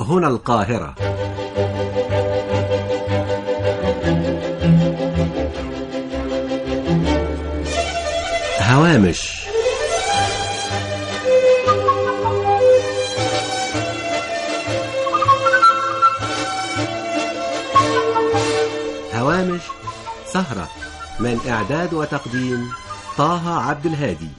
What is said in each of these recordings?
هنا القاهرة هوامش هوامش سهرة من إعداد وتقديم طه عبد الهادي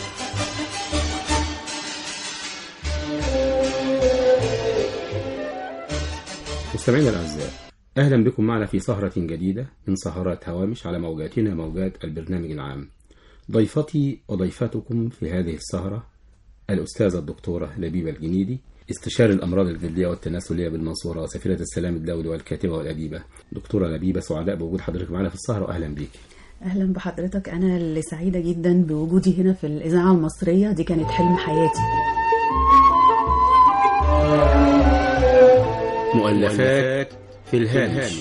مستمعينا الأعزاء أهلا بكم معنا في سهرة جديدة من سهرات هوامش على موجاتنا موجات البرنامج العام ضيفتي وضيفتكم في هذه السهرة الأستاذة الدكتورة لبيبة الجنيدي استشاري الأمراض الجلدية والتناسلية بالمنصورة وسفيرة السلام الدولي والكاتبة والأديبة دكتورة لبيبة سعداء بوجود حضرتك معنا في السهرة وأهلا بيك اهلا بحضرتك انا اللي سعيده جدا بوجودي هنا في الاذاعه المصريه دي كانت حلم حياتي مؤلفات في الهامش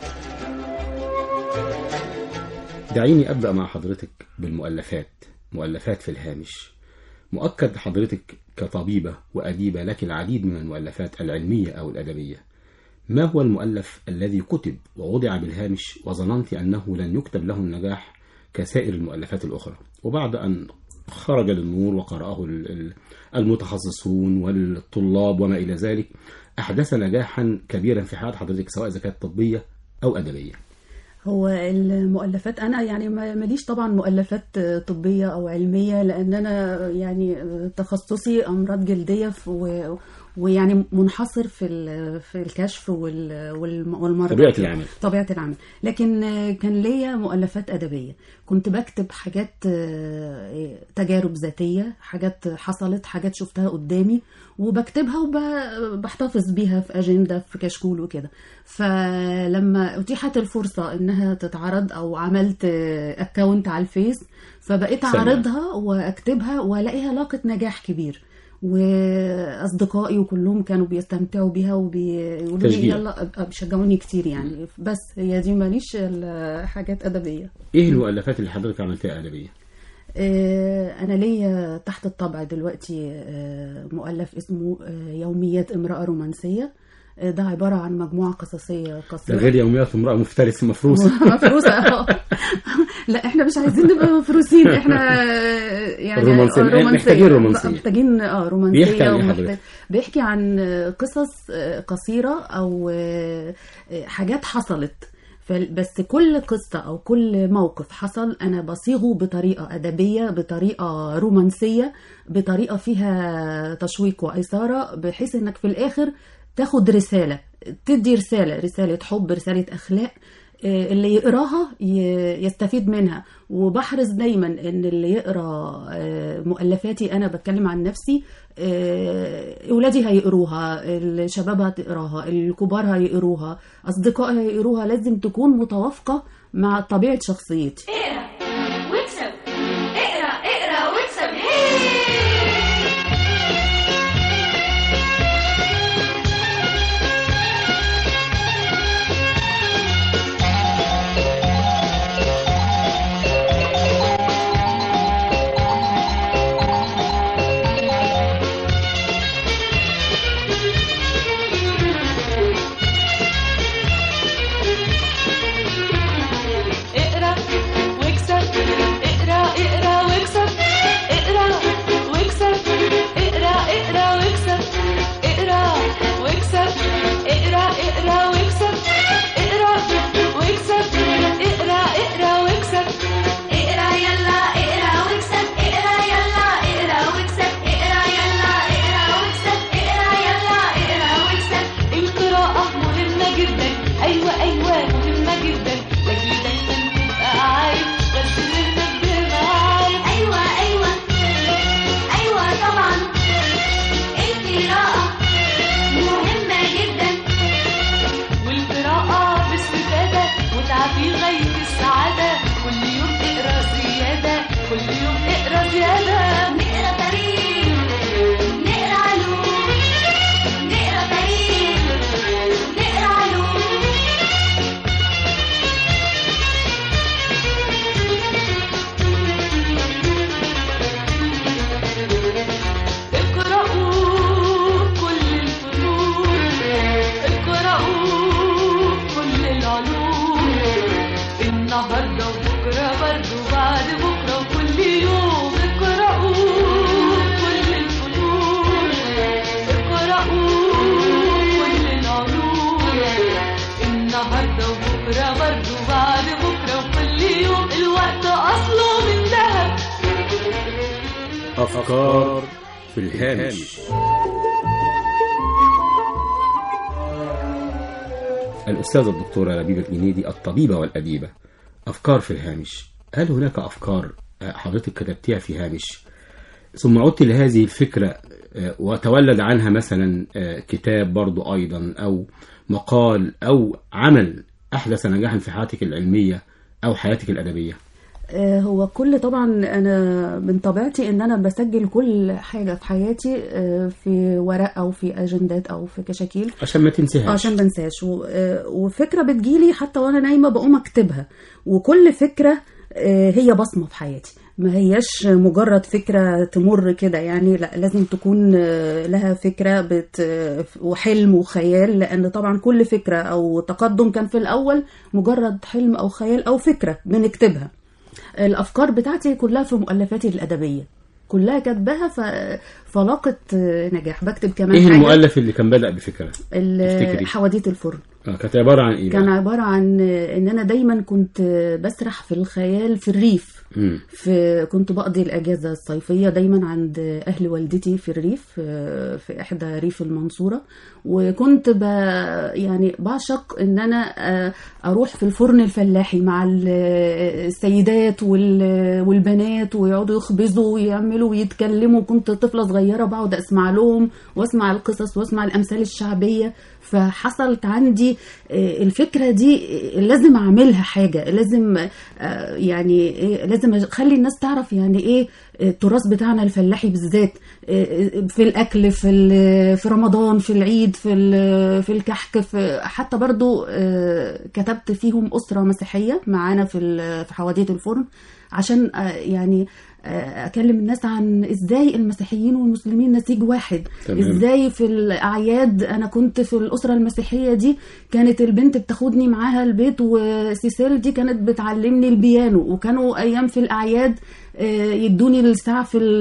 دعيني أبدأ مع حضرتك بالمؤلفات مؤلفات في الهامش مؤكد حضرتك كطبيبة وأديبة لك العديد من المؤلفات العلمية أو الأدبية ما هو المؤلف الذي كتب ووضع بالهامش وظننت أنه لن يكتب له النجاح كسائر المؤلفات الأخرى وبعد أن خرج للنور وقرأه ال- ال- المتخصصون والطلاب وما إلى ذلك أحدث نجاحا كبيرا في حياة حضرتك سواء إذا كانت طبية أو أدبية هو المؤلفات انا يعني ما- ماليش طبعا مؤلفات طبيه او علميه لان انا يعني تخصصي امراض جلديه ف- و ويعني منحصر في ال- في الكشف وال- والم- والمرضى طبيعة العمل طبيعة العمل لكن كان ليا مؤلفات أدبية كنت بكتب حاجات آه، تجارب ذاتية حاجات حصلت حاجات شفتها قدامي وبكتبها وبحتفظ بيها في أجندة في كشكول وكده فلما أتيحت الفرصة إنها تتعرض أو عملت أكاونت على الفيس فبقيت سلام. أعرضها وأكتبها وألاقيها لاقت نجاح كبير واصدقائي وكلهم كانوا بيستمتعوا بيها وبيقولوا لي تشجيع. يلا بيشجعوني كتير يعني بس هي دي ماليش إلا حاجات ادبيه إيه المؤلفات اللي حضرتك عملتها أدبية؟ آه، انا ليا تحت الطبع دلوقتي آه، مؤلف اسمه آه، يوميات امراه رومانسيه آه، ده عباره عن مجموعه قصصيه ده قصيره غير يوميات امرأة مفترسة مفروسة مفروسة آه. لا احنا مش عايزين نبقى مفروسين احنا آه، يعني رومانسية. آه، محتاجين رومانسية. محتاجين اه رومانسية بيحكي عن إيه ومحتاج- حضرتك؟ بيحكي عن آه، قصص آه، قصيرة او آه، آه، حاجات حصلت فال- بس كل قصة أو كل موقف حصل أنا بصيغه بطريقة أدبية بطريقة رومانسية بطريقة فيها تشويق وإثارة بحيث إنك في الآخر تاخد رسالة تدي رسالة رسالة حب رسالة أخلاق آه، اللي يقراها ي- يستفيد منها وبحرص دايما ان اللي يقرا آه، مؤلفاتي انا بتكلم عن نفسي آه، اولادي هيقروها الشباب هتقراها الكبار هيقروها اصدقائي هيقروها لازم تكون متوافقه مع طبيعه شخصيتي اقرا واكسب اقرا اقرا واكسب هي اقرا واكسب أفكار في الهامش الأستاذة الدكتورة لبيبة الجنيدي الطبيبة والأديبة أفكار في الهامش هل هناك أفكار آه، حضرتك كتبتيها في هامش ثم عدت لهذه الفكرة آه، وتولد عنها مثلا آه، كتاب برضو أيضا أو مقال أو عمل أحدث نجاحا في حياتك العلمية أو حياتك الأدبية آه، هو كل طبعا انا من طبيعتي ان انا بسجل كل حاجه في حياتي آه، في ورق او في اجندات او في كشاكيل عشان ما تنسيهاش عشان بنساش و- آه، وفكره بتجيلي حتى وانا نايمه بقوم اكتبها وكل فكره آه، هي بصمه في حياتي ما هياش مجرد فكره تمر كده يعني لا لازم تكون آه، لها فكره بت آه، وحلم وخيال لان طبعا كل فكره او تقدم كان في الاول مجرد حلم او خيال او فكره بنكتبها الافكار بتاعتي كلها في مؤلفاتي الادبيه كلها كاتباها ف... فلاقت آه، نجاح بكتب كمان إيه حاجة المؤلف اللي كان بدأ بفكرة ال- تفتكري؟ حواديت الفرن آه، كانت عبارة عن إيه كان بقى؟ عبارة عن ان انا دايما كنت بسرح في الخيال في الريف مم. في كنت بقضي الاجازه الصيفيه دايما عند اهل والدتي في الريف في في احدى ريف المنصوره وكنت ب يعني بعشق ان انا آه، اروح في الفرن الفلاحي مع ال- السيدات وال- والبنات ويقعدوا يخبزوا ويعملوا ويتكلموا كنت طفله صغيره بقعد اسمع لهم واسمع القصص واسمع الامثال الشعبيه فحصلت عندي آه، الفكره دي آه، لازم اعملها حاجه لازم آه، يعني إيه، لازم اخلي الناس تعرف يعني ايه التراث بتاعنا الفلاحي بالذات آه، في الاكل في ال- في رمضان في العيد في ال- في الكحك في حتى برضو آه، كتبت فيهم اسره مسيحيه معانا في ال- في حواديت الفرن عشان آه، يعني آه، اكلم الناس عن ازاي المسيحيين والمسلمين نسيج واحد تمام. ازاي في الاعياد انا كنت في الاسره المسيحيه دي كانت البنت بتاخدني معاها البيت وسيسيل دي كانت بتعلمني البيانو وكانوا ايام في الاعياد آه، يدوني الساعه في ال-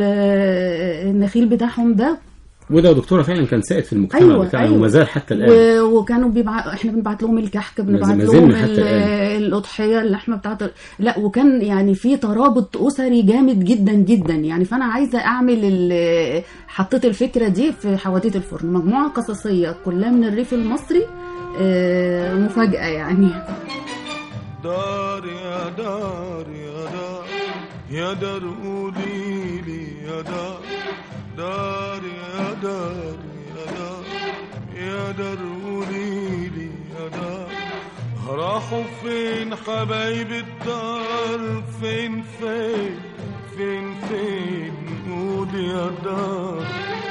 آه، النخيل بتاعهم ده وده يا دكتورة فعلا كان سائد في المجتمع أيوة، بتاعنا أيوة. وما زال حتى الآن و... وكانوا بيبع... احنا بنبعت لهم الكحك بنبعت ما لهم زلنا حتى ال... الآن. الاضحيه اللحمه بتاعت لا وكان يعني في ترابط اسري جامد جدا جدا يعني فانا عايزه اعمل ال... حطيت الفكره دي في حواديت الفرن مجموعه قصصيه كلها من الريف المصري آه، مفاجاه يعني دار يا دار يا دار يا دار قولي لي يا دار دار يا دار يا دار يا دار قولي لي يا دار راحوا فين حبايب الدار فين فين فين فين قول يا دار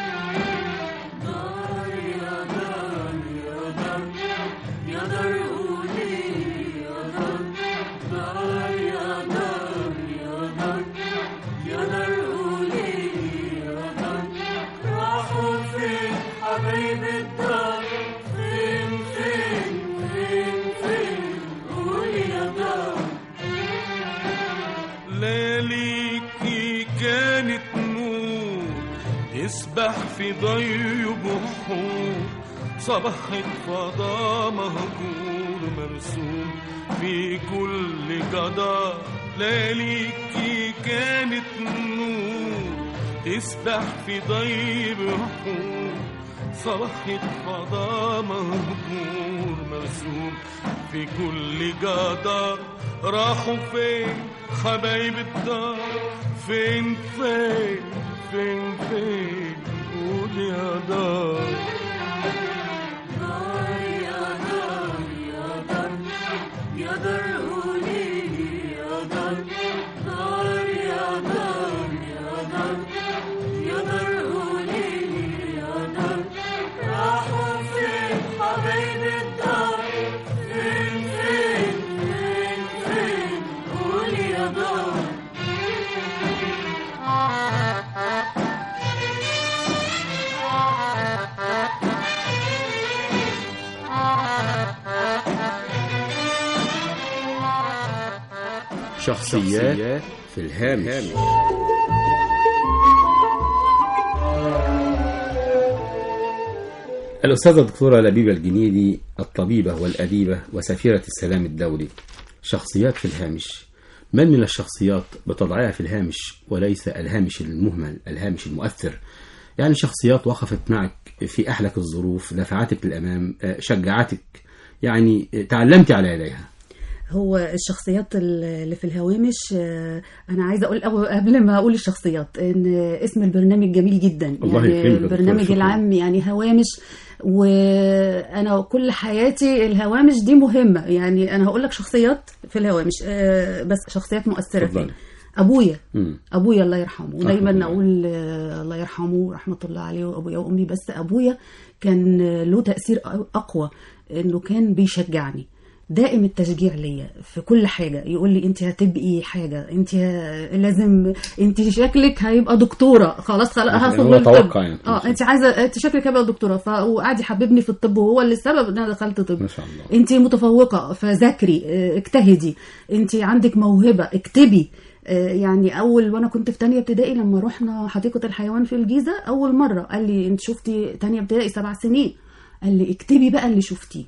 ليليكي كانت نور يسبح في ضي بحور صبحت فضاء مهجور مرسوم في كل جدار ليليكي كانت نور تسبح في ضي بحور صبحت فضاء مهجور مرسوم في كل جدار راحوا فين حبايب الدار فين فين فين فين قول يا دار شخصيات في الهامش الأستاذة الدكتورة لبيبة الجنيدي الطبيبة والأديبة وسفيرة السلام الدولي شخصيات في الهامش من من الشخصيات بتضعها في الهامش وليس الهامش المهمل الهامش المؤثر يعني شخصيات وقفت معك في أحلك الظروف دفعتك للأمام آه، شجعتك يعني آه، تعلمت على يديها هو الشخصيات اللي في الهوامش آه، انا عايزه اقول أو- قبل ما اقول الشخصيات ان اسم البرنامج جميل جدا الله يعني يكرمك يا دكتورة، البرنامج شكراً. العام يعني هوامش وانا كل حياتي الهوامش دي مهمه يعني انا هقول لك شخصيات في الهوامش آه، بس شخصيات مؤثره اتفضلي. فيا ابويا مم. ابويا الله يرحمه رحمة ودايما الله. اقول آه، الله يرحمه رحمه الله عليه وابويا وامي بس ابويا كان آه، له تاثير اقوى انه كان بيشجعني دائم التشجيع ليا في كل حاجه يقول لي انت هتبقي حاجه انت ه- لازم انت شكلك هيبقى دكتوره خلاص خلاص يعني هاخد هو بالطب. توقع يعني. اه انت عايزه انت شكلك هيبقى دكتوره ف- وقعد يحببني في الطب وهو اللي السبب ان انا دخلت طب ما شاء الله انت متفوقه فذاكري اه، اجتهدي انت عندك موهبه اكتبي اه، يعني اول وانا كنت في تانية ابتدائي لما رحنا حديقه الحيوان في الجيزه اول مره قال لي انت شفتي تانية ابتدائي سبع سنين قال لي اكتبي بقى اللي شفتيه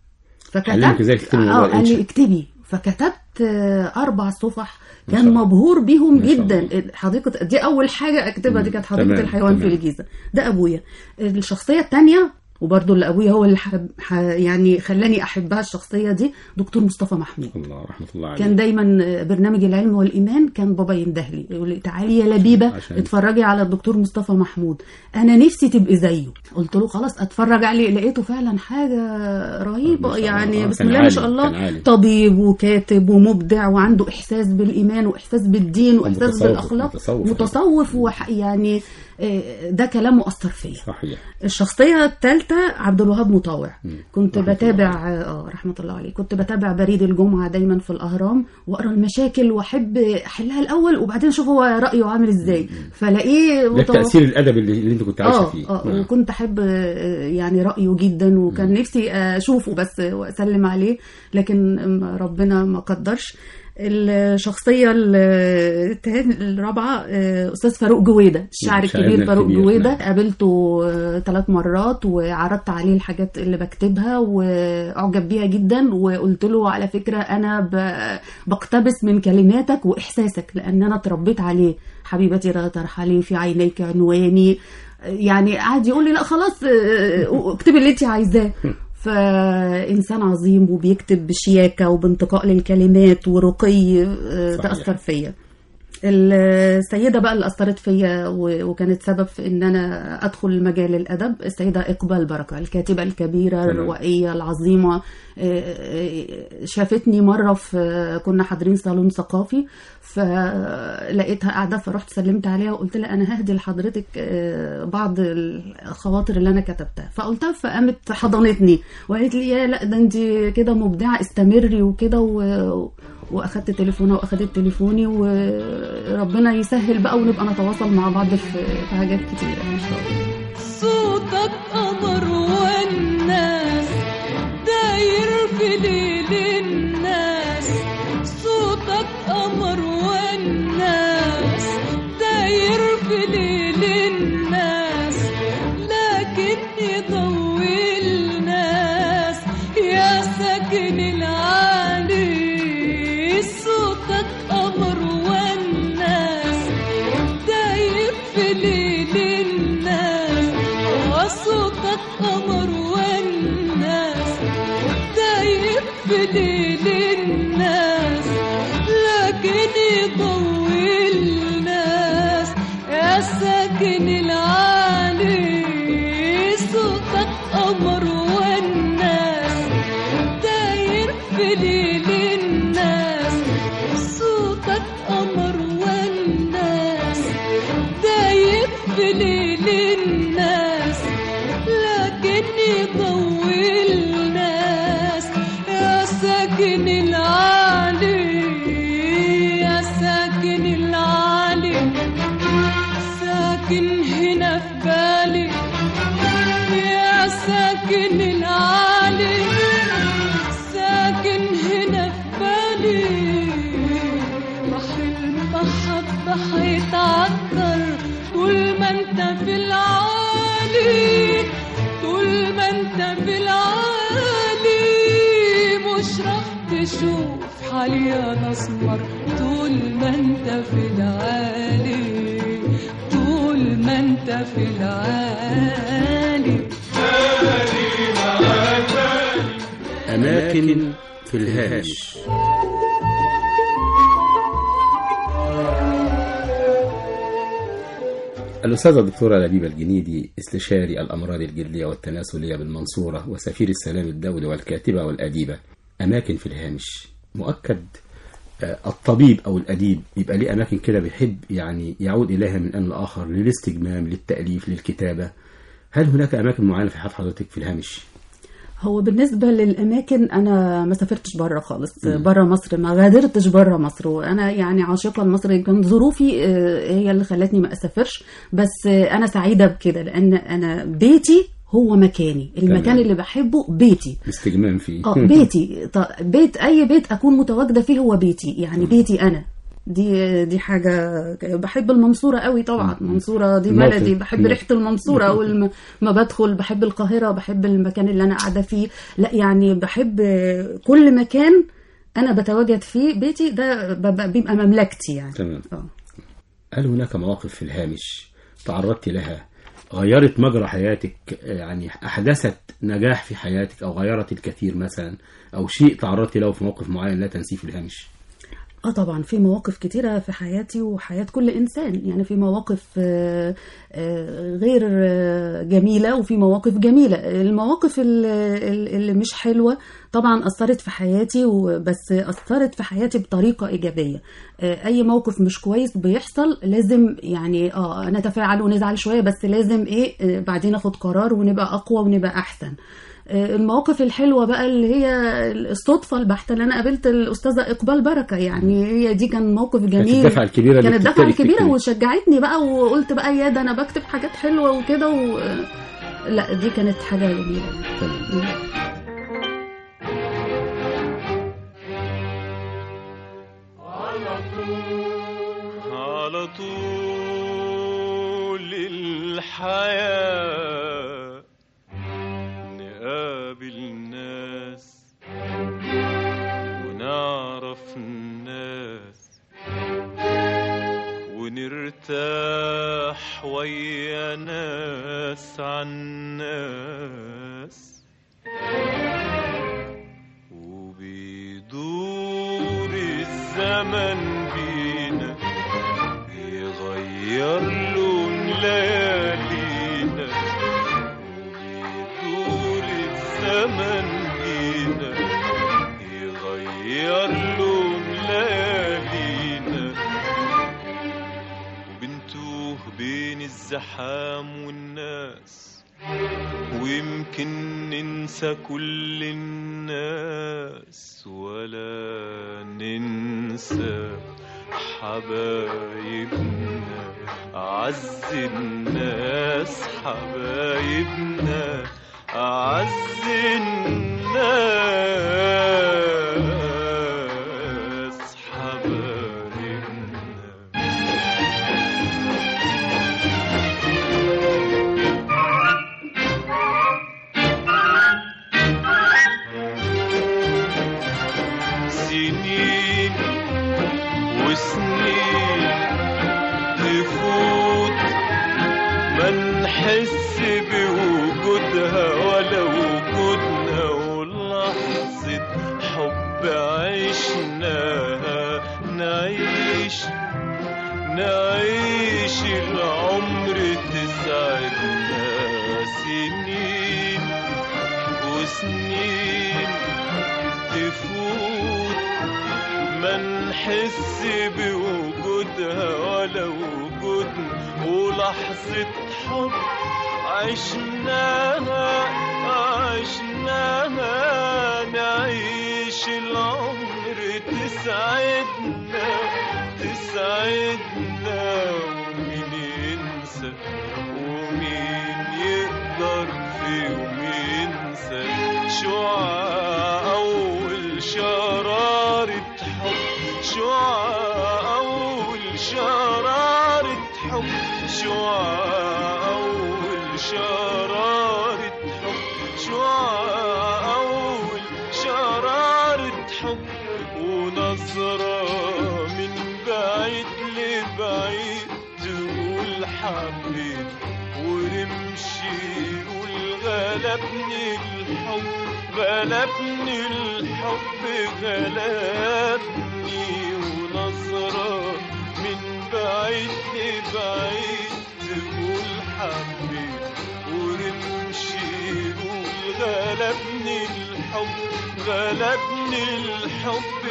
علمك ازاي تكتبي موضوع اه قال الإنشاء. لي اكتبي فكتبت آه، اربع صفح ما شاء كان الله. مبهور بيهم ما شاء جدا الله. حديقه دي اول حاجه اكتبها دي كانت حديقه تمام، الحيوان في تمام. الجيزه ده ابويا الشخصيه الثانيه وبرضه اللي ابويا هو اللي حب ح- يعني خلاني احبها الشخصيه دي دكتور مصطفى محمود الله رحمة الله عليه كان دايما برنامج العلم والايمان كان بابا ينده لي يقول لي تعالي يا لبيبه عشان- اتفرجي على الدكتور مصطفى محمود انا نفسي تبقي زيه قلت له خلاص اتفرج عليه لقيته فعلا حاجه ما رهيبه شاء الله. يعني آه، بسم كان الله ما عالم، شاء كان الله عالم. طبيب وكاتب ومبدع وعنده احساس بالايمان واحساس بالدين واحساس ومتصوف، بالاخلاق متصوف. متصوف وح يعني آه، ده كلام مؤثر فيا صحيح الشخصية الثالثة عبد الوهاب مطاوع كنت رحمة بتابع اه رحمة الله عليه كنت بتابع بريد الجمعة دايما في الأهرام وأقرأ المشاكل وأحب أحلها الأول وبعدين أشوف هو رأيه عامل إزاي فلاقيه ده التأثير الأدبي اللي, اللي أنت كنت عايشة اه فيه اه نعم. وكنت احب آه، يعني رايه جدا وكان نفسي اشوفه بس واسلم عليه لكن م- ربنا ما قدرش الشخصيه ال- التاني- الرابعه آه، استاذ فاروق جويده الشاعر شاعرنا الكبير فاروق الكبير، جويده نعم. قابلته ثلاث مرات وعرضت عليه الحاجات اللي بكتبها واعجب بيها جدا وقلت له على فكره انا ب- بقتبس من كلماتك واحساسك لان انا اتربيت عليه حبيبتي لا ترحلي في عينيك عنواني يعني قعد يقول لي لا خلاص آه، اكتبي اللي انت عايزاه فإنسان عظيم وبيكتب بشياكة وبانتقاء للكلمات ورقي آه، صحيح. تأثر فيا السيدة بقى اللي أثرت فيا و- وكانت سبب في إن أنا أدخل مجال الأدب السيدة إقبال بركة الكاتبة الكبيرة تمام. الروائية العظيمة آه، آه، شافتني مرة في كنا حاضرين صالون ثقافي فلقيتها قاعدة فرحت سلمت عليها وقلت لها أنا ههدي لحضرتك آه، بعض الخواطر اللي أنا كتبتها فقلتها فقامت حضنتني وقالت لي يا لا ده أنت كده مبدعة استمري وكده و... واخدت تليفونها واخدت تليفوني وربنا يسهل بقى ونبقى نتواصل مع بعض في في حاجات كتير ان شاء الله صوتك قمر والناس داير في ليل الناس صوتك قمر والناس داير في ليل الناس لكن يضوي الناس يا ساكن العالي صوتك قمر والناس داير في ليل الناس وصوتك قمر والناس داير في ليل الناس لكن يضوي الناس يا ساكن العالي صوتك قمر والناس داير في ليل الناس صوتك قمر والناس داير في ليل الناس لكن يضوي الناس يا ساكن العالي يا ساكن العالي ساكن هنا في بالي يا ساكن العالي ساكن هنا في بالي بحر المحبة هيتعطر طول ما انت في العالي طول ما انت في العالي مش راح تشوف ارحل يا نسمر طول ما انت في العالي طول ما انت في العالي أماكن في الهامش الأستاذة الدكتورة لبيبة الجنيدي استشاري الأمراض الجلدية والتناسلية بالمنصورة وسفير السلام الدولي والكاتبة والأديبة أماكن في الهامش مؤكد آه، الطبيب أو الأديب يبقى ليه أماكن كده بيحب يعني يعود إليها من آن لآخر للاستجمام للتأليف للكتابة هل هناك أماكن معينة في حياة حضرتك في الهامش؟ هو بالنسبة للأماكن أنا ما سافرتش بره خالص بره مصر ما غادرتش بره مصر وأنا يعني عاشقة لمصر يمكن ظروفي آه، هي اللي خلتني ما أسافرش بس آه، أنا سعيدة بكده لأن أنا بيتي هو مكاني المكان تمام. اللي بحبه بيتي استجمام فيه اه بيتي ط- بيت اي بيت اكون متواجده فيه هو بيتي يعني بيتي انا دي دي حاجه بحب المنصوره قوي طبعا المنصوره دي موقف. بلدي بحب موقف. ريحه المنصوره اول ما- ما بدخل بحب القاهره بحب المكان اللي انا قاعده فيه لا يعني بحب كل مكان انا بتواجد فيه بيتي ده ب- بيبقى مملكتي يعني تمام اه هل هناك مواقف في الهامش تعرضت لها غيرت مجرى حياتك يعني أحدثت نجاح في حياتك أو غيرت الكثير مثلا أو شيء تعرضت له في موقف معين لا تنسيه في الهامش اه طبعا في مواقف كتيرة في حياتي وحياة كل إنسان يعني في مواقف آه، آه، غير آه، جميلة وفي مواقف جميلة المواقف ال- ال- اللي مش حلوة طبعا أثرت في حياتي وبس أثرت في حياتي بطريقة إيجابية آه، أي موقف مش كويس بيحصل لازم يعني اه نتفاعل ونزعل شوية بس لازم إيه آه، بعدين أخد قرار ونبقى أقوى ونبقى أحسن آه، المواقف الحلوه بقى اللي هي الصدفه البحته اللي انا قابلت الاستاذه اقبال بركه يعني هي دي كان موقف جميل الدفعة الكبيرة اللي كانت الدفعه بتبتدي الكبيره تكتبي. وشجعتني بقى وقلت بقى يا ده انا بكتب حاجات حلوه وكده و... لا دي كانت حاجه جميله تمام. على طول الحياة نقابل ناس ونعرف الناس ونرتاح ويا ناس عن ناس وبيدور الزمن بينا يغير لون ليالينا وبيدور الزمن بينا يغير لون ليالينا وبنتوه بين الزحام والناس ويمكن ننسى كل الناس ولا ننسى حبايبنا أعز الناس حبايبنا أعز الناس حبايبنا سنين وسنين تفوت ما نحس بوجودها ولا وجودنا ولحظة حب عشناها نعيش نعيش العمر تسعدنا سنين وسنين تفوت ما نحس بوجودها ولا وجودنا ولحظة حب عشناها عشناها نعيش العمر تسعدنا تسعدنا ومين ينسى ومين يقدر في يوم ينسى شعاع أول شرارة حب شعاع أول شرارة حب شعاع أول شرارة حب شعاع أول شرارة حب ونظرة ونظرة من بعيد لبعيد تقول حبيت ورمشي يقول غلبني الحب غلبني الحب غلبني ونظرة من بعيد لبعيد تقول حبيت ورمشي يقول غلبني الحب غلبني الحب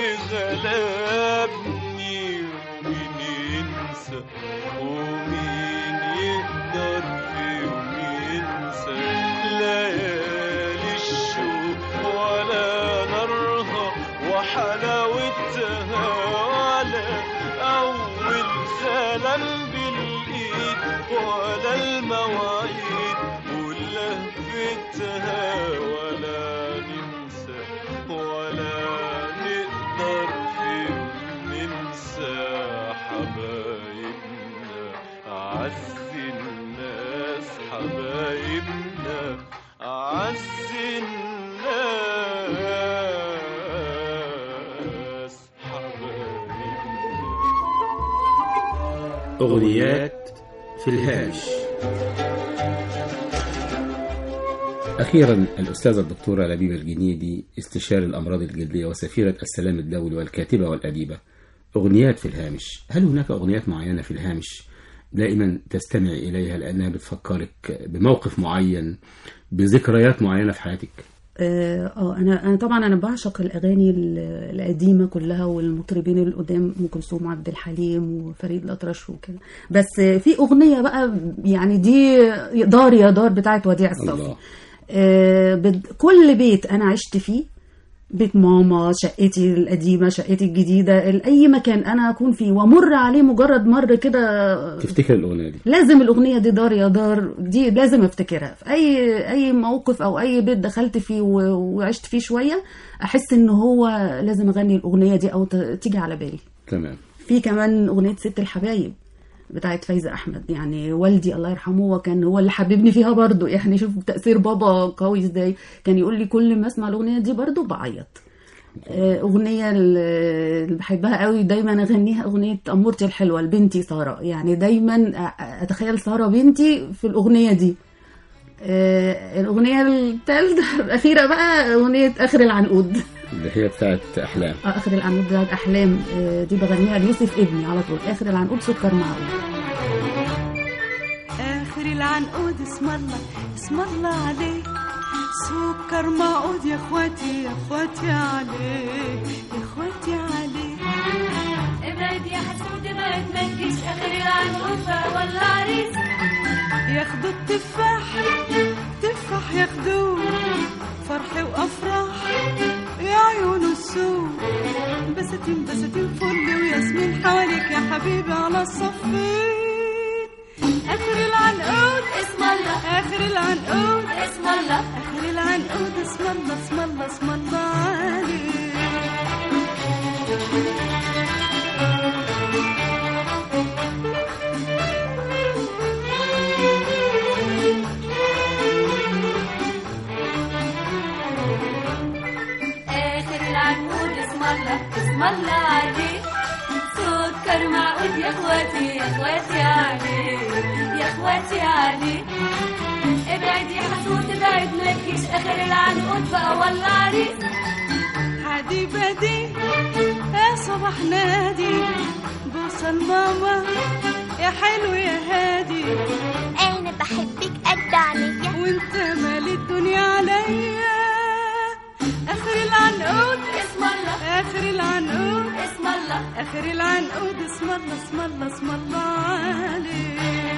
غلبني ومين ينسى ومين يقدر في يوم ينسى ليالي الشوق ولا نارها وحلاوتها ولا أول سلام بالإيد ولا المواعيد ولهفتها ولا ننسى ولا نقدر في يوم ننسى حبايبنا أعز الناس حبايبنا أعز الناس حبايبنا أغنيات في الهامش أخيرا الأستاذة الدكتورة لبيب الجنيدي استشاري الأمراض الجلدية وسفيرة السلام الدولي والكاتبة والأديبة أغنيات في الهامش هل هناك أغنيات معينة في الهامش دائما تستمع إليها لأنها بتفكرك بموقف معين بذكريات معينة في حياتك اه آه، انا انا طبعا انا بعشق الاغاني ال- القديمه كلها والمطربين القدام ام كلثوم عبد الحليم وفريد الاطرش وكده بس في اغنيه بقى يعني دي دار يا دار بتاعت وديع الصافي الله. آه، بد- كل بيت انا عشت فيه بيت ماما شقتي القديمه شقتي الجديده ال- اي مكان انا اكون فيه وامر عليه مجرد مر كده تفتكر الأغنية دي لازم الاغنيه دي دار يا دار دي لازم افتكرها في اي اي موقف او اي بيت دخلت فيه و- وعشت فيه شويه احس ان هو لازم اغني الاغنيه دي او ت- تيجي على بالي تمام في كمان اغنيه ست الحبايب بتاعت فايزة أحمد يعني والدي الله يرحمه وكان هو اللي حببني فيها برضو يعني شوف تأثير بابا قوي ازاي كان يقول لي كل ما اسمع الأغنية دي برضو بعيط آه، أغنية اللي بحبها قوي دايما أغنيها أغنية أمورتي الحلوة لبنتي سارة يعني دايما أ- أتخيل سارة بنتي في الأغنية دي آه، الأغنية الثالثة الأخيرة بقى أغنية آخر العنقود اللي هي بتاعت أحلام آه، آخر العنقود بتاعت أحلام آه، دي بغنيها ليوسف ابني على طول آخر العنقود سكر معقول آخر العنقود اسم الله اسم الله عليه سكر معقود يا اخواتي يا اخواتي عليه يا اخواتي عليه ابعد يا حسود ابعد ما تجيش اخر العنقود بقى ولا عريس ياخدوا التفاح تفاح ياخدوه فرح وافراح يا عيون السوق بساتين بساتين فل وياسمين حواليك يا حبيبي على الصفين اخر العنقود اسم الله اخر العنقود اسم الله اخر العنقود اسم الله اسم الله اسم الله عليه اخر العنقود اسم الله اسم الله عليه سكر معقود يا اخواتي يا اخواتي عليه يا اخواتي عليه ابعد يا حسود ابعد ما تجيش اخر العنقود بقى ولا عريس عادي بدي يا صباح نادي بوصل ماما يا حلو يا هادي انا بحبك قد عينيا وانت مال الدنيا عليا اخر العنقود اسم الله اخر العنقود اسم الله اخر العنقود اسم الله اسم الله اسم الله عليه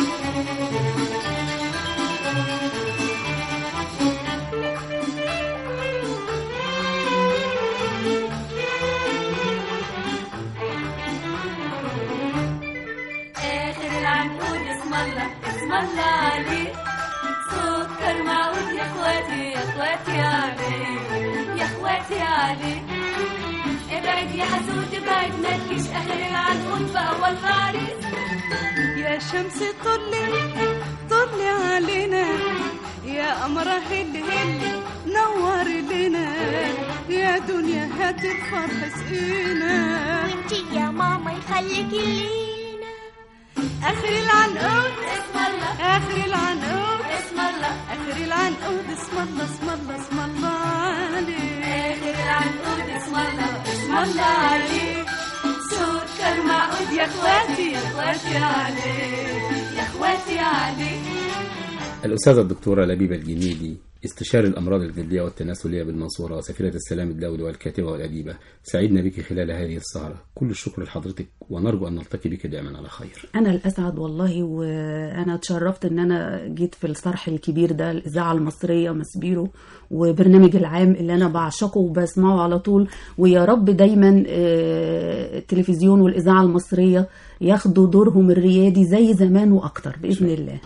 اخر العنقود اسم الله اسم الله عليه سكر معقود يا اخواتي يا اخواتي عليه يا اخواتي عليه ابعد يا حسود ابعد ما تجيش اخر العنقود بقى ولا عريس يا شمس طلي طلي علينا يا قمرة هل هل نور لنا يا دنيا حياة الفرح سقينا وانتي يا ماما يخليكي لينا آخر العنقود اسم الله آخر العنقود اسم الله آخر العنقود اسم الله اسم الله اسم الله عليك آخر العنقود اسم الله اسم الله عليك سكر معقود يا اخواتي يا اخواتي عليك يا اخواتي عليك الأستاذة الدكتورة لبيبة الجنيدي استشاري الأمراض الجلدية والتناسلية بالمنصورة وسفيرة السلام الدولي والكاتبة والأديبة سعدنا بك خلال هذه السهرة كل الشكر لحضرتك ونرجو أن نلتقي بك دائما على خير انا الاسعد والله وانا اتشرفت ان انا جيت في الصرح الكبير ده الاذاعه المصريه مسبيرو وبرنامج العام اللي انا بعشقه وبسمعه على طول ويا رب دايما آه، التلفزيون والاذاعه المصريه ياخدوا دورهم الريادي زي زمان واكتر باذن الله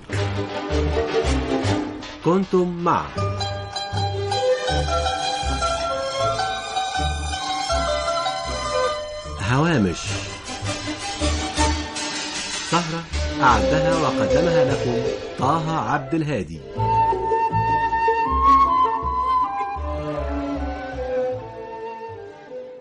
كنتم مع هوامش سهرة أعدها وقدمها لكم طه عبد الهادي